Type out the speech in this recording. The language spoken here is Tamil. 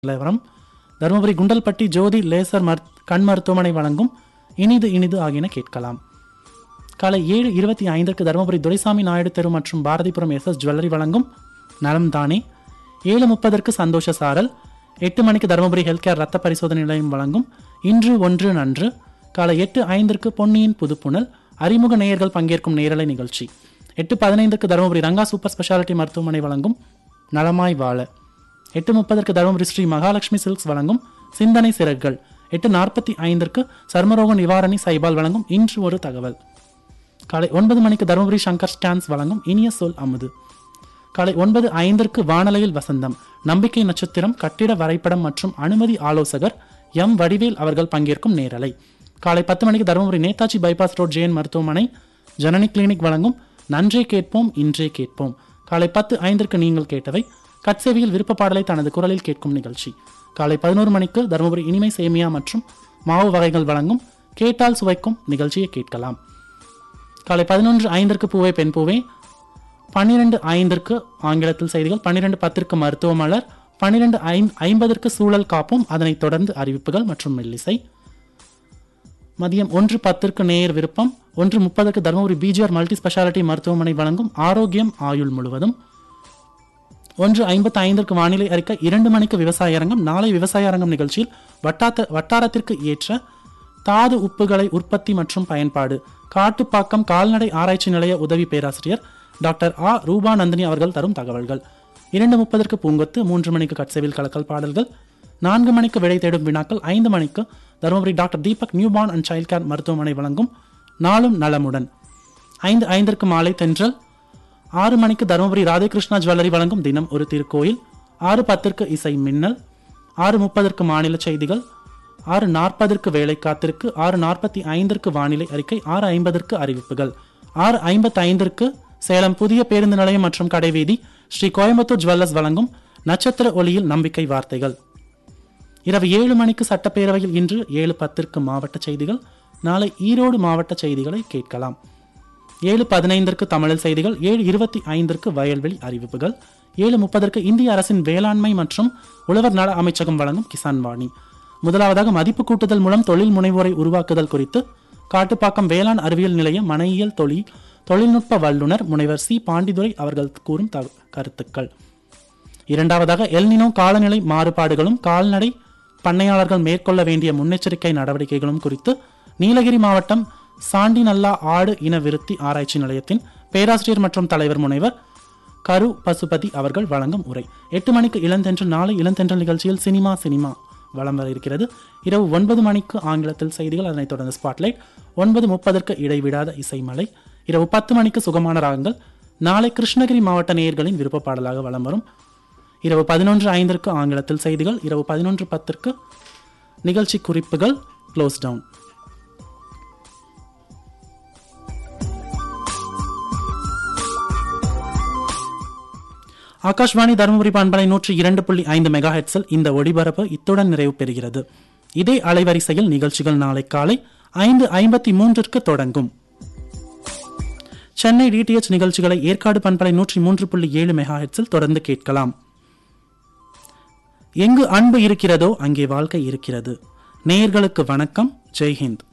நிலவரம் தருமபுரி குண்டல்பட்டி ஜோதி லேசர் மருத் கண் மருத்துவமனை வழங்கும் இனிது இனிது ஆகியன கேட்கலாம் காலை ஏழு இருபத்தி ஐந்திற்கு தருமபுரி துரைசாமி நாயுடு தெரு மற்றும் பாரதிபுரம் எஸ் எஸ் ஜுவல்லரி வழங்கும் நலம் தானே ஏழு முப்பதற்கு சந்தோஷ சாரல் எட்டு மணிக்கு தருமபுரி ஹெல்த் கேர் ரத்த பரிசோதனை நிலையம் வழங்கும் இன்று ஒன்று நன்று காலை எட்டு ஐந்திற்கு பொன்னியின் புதுப்புணல் அறிமுக நேயர்கள் பங்கேற்கும் நேரலை நிகழ்ச்சி எட்டு பதினைந்துக்கு தருமபுரி ரங்கா சூப்பர் ஸ்பெஷாலிட்டி மருத்துவமனை வழங்கும் நலமாய் வாழ எட்டு முப்பதற்கு தருமபுரி ஸ்ரீ மகாலட்சுமி சில்க்ஸ் வழங்கும் சிந்தனை சிறகுகள் எட்டு நாற்பத்தி ஐந்திற்கு சர்மரோக நிவாரணி சைபால் வழங்கும் இன்று ஒரு தகவல் காலை ஒன்பது மணிக்கு தருமபுரி சங்கர் ஸ்டான்ஸ் வழங்கும் இனிய சொல் அமுது காலை ஒன்பது ஐந்திற்கு வானலையில் வசந்தம் நம்பிக்கை நட்சத்திரம் கட்டிட வரைபடம் மற்றும் அனுமதி ஆலோசகர் எம் வடிவேல் அவர்கள் பங்கேற்கும் நேரலை காலை பத்து மணிக்கு தருமபுரி நேதாஜி பைபாஸ் ரோட் ஜெயன் மருத்துவமனை ஜனனி கிளினிக் வழங்கும் நன்றே கேட்போம் இன்றே கேட்போம் காலை பத்து ஐந்திற்கு நீங்கள் கேட்டவை கட்சேவியில் விருப்ப பாடலை தனது குரலில் கேட்கும் நிகழ்ச்சி காலை பதினோரு மணிக்கு தருமபுரி இனிமை சேமியா மற்றும் மாவு வகைகள் வழங்கும் கேட்டால் சுவைக்கும் நிகழ்ச்சியை கேட்கலாம் காலை பதினொன்று ஐந்திற்கு பூவே பெண் பூவே பன்னிரெண்டு ஐந்திற்கு ஆங்கிலத்தில் செய்திகள் பன்னிரெண்டு பத்திற்கு மருத்துவ மலர் பன்னிரெண்டு ஐம்பதற்கு சூழல் காப்போம் அதனைத் தொடர்ந்து அறிவிப்புகள் மற்றும் மெல்லிசை மதியம் ஒன்று பத்திற்கு நேயர் விருப்பம் ஒன்று முப்பதற்கு தருமபுரி பிஜிஆர் மல்டி ஸ்பெஷாலிட்டி மருத்துவமனை வழங்கும் ஆரோக்கியம் ஆயுள் முழுவதும் ஒன்று ஐம்பத்தி ஐந்திற்கு வானிலை அறிக்கை இரண்டு மணிக்கு விவசாய அரங்கம் நாளை விவசாய அரங்கம் நிகழ்ச்சியில் வட்டாத்த வட்டாரத்திற்கு ஏற்ற தாது உப்புகளை உற்பத்தி மற்றும் பயன்பாடு காட்டுப்பாக்கம் கால்நடை ஆராய்ச்சி நிலைய உதவி பேராசிரியர் டாக்டர் ஆ ரூபாநந்தினி அவர்கள் தரும் தகவல்கள் இரண்டு முப்பதற்கு பூங்கொத்து மூன்று மணிக்கு கட்சேவில் கலக்கல் பாடல்கள் நான்கு மணிக்கு விடை தேடும் வினாக்கள் ஐந்து மணிக்கு Dharmapuri doctor Deepak newborn and child care மருத்துவமனை வழங்கும் நாளும் நலமுடன் ஐந்து ஐந்திற்கு மாலை தென்றல் ஆறு மணிக்கு தருமபுரி ராதேகிருஷ்ணா ஜுவல்லரி வழங்கும் தினம் ஒரு திருக்கோயில் ஆறு பத்திற்கு இசை மின்னல் ஆறு முப்பதற்கு மாநில செய்திகள் ஆறு நாற்பதற்கு வேலை காத்திருக்கு ஆறு நாற்பத்தி ஐந்திற்கு வானிலை அறிக்கை ஆறு ஐம்பதற்கு அறிவிப்புகள் ஆறு ஐம்பத்தி ஐந்திற்கு சேலம் புதிய பேருந்து நிலையம் மற்றும் கடைவீதி ஸ்ரீ கோயம்புத்தூர் ஜுவல்லர்ஸ் வழங்கும் நட்சத்திர ஒளியில் நம்பிக்கை வார்த்தைகள் இரவு ஏழு மணிக்கு சட்டப்பேரவையில் இன்று ஏழு பத்திற்கு மாவட்ட செய்திகள் நாளை ஈரோடு மாவட்ட செய்திகளை கேட்கலாம் ஏழு பதினைந்திற்கு தமிழில் செய்திகள் ஏழு இருபத்தி ஐந்திற்கு வயல்வெளி அறிவிப்புகள் ஏழு முப்பதற்கு இந்திய அரசின் வேளாண்மை மற்றும் உழவர் நல அமைச்சகம் வழங்கும் கிசான் வாணி முதலாவதாக மதிப்பு கூட்டுதல் மூலம் தொழில் முனைவோரை உருவாக்குதல் குறித்து காட்டுப்பாக்கம் வேளாண் அறிவியல் நிலைய மனையியல் தொழில் தொழில்நுட்ப வல்லுநர் முனைவர் சி பாண்டிதுரை அவர்கள் கூறும் த- கருத்துக்கள் இரண்டாவதாக எல்னினோ காலநிலை மாறுபாடுகளும் கால்நடை பண்ணையாளர்கள் மேற்கொள்ள வேண்டிய முன்னெச்சரிக்கை நடவடிக்கைகளும் குறித்து நீலகிரி மாவட்டம் சாண்டிநல்லா ஆடு இன விருத்தி ஆராய்ச்சி நிலையத்தின் பேராசிரியர் மற்றும் தலைவர் முனைவர் கரு பசுபதி அவர்கள் வழங்கும் உரை எட்டு மணிக்கு இளந்தென்றல் நாளை இளந்தென்றல் நிகழ்ச்சியில் சினிமா சினிமா வலம் வர இருக்கிறது இரவு ஒன்பது மணிக்கு ஆங்கிலத்தில் செய்திகள் அதனைத் தொடர்ந்து ஸ்பாட்லைட் ஒன்பது முப்பதற்கு இடைவிடாத இசைமலை இரவு பத்து மணிக்கு சுகமான ராகங்கள் நாளை கிருஷ்ணகிரி மாவட்ட நேயர்களின் விருப்ப பாடலாக வலம் வரும் இரவு பதினொன்று ஐந்திற்கு ஆங்கிலத்தில் செய்திகள் இரவு பதினொன்று பத்திற்கு நிகழ்ச்சி குறிப்புகள் க்ளோஸ் டவுன் ஆகாஷ்வாணி தருமபுரி பண்பலை நூற்றி இரண்டு புள்ளி ஐந்து மெகா ஹெட்ஸில் இந்த ஒளிபரப்பு இத்துடன் நிறைவு பெறுகிறது இதே அலைவரிசையில் நிகழ்ச்சிகள் நாளை காலை ஐந்து ஐம்பத்தி மூன்றிற்கு தொடங்கும் சென்னை டிடிஎச் நிகழ்ச்சிகளை ஏற்காடு பண்பலை நூற்றி மூன்று புள்ளி ஏழு மெகா ஹெட்ஸில் தொடர்ந்து கேட்கலாம் எங்கு அன்பு இருக்கிறதோ அங்கே வாழ்க்கை இருக்கிறது நேயர்களுக்கு வணக்கம் ஜெய்ஹிந்த்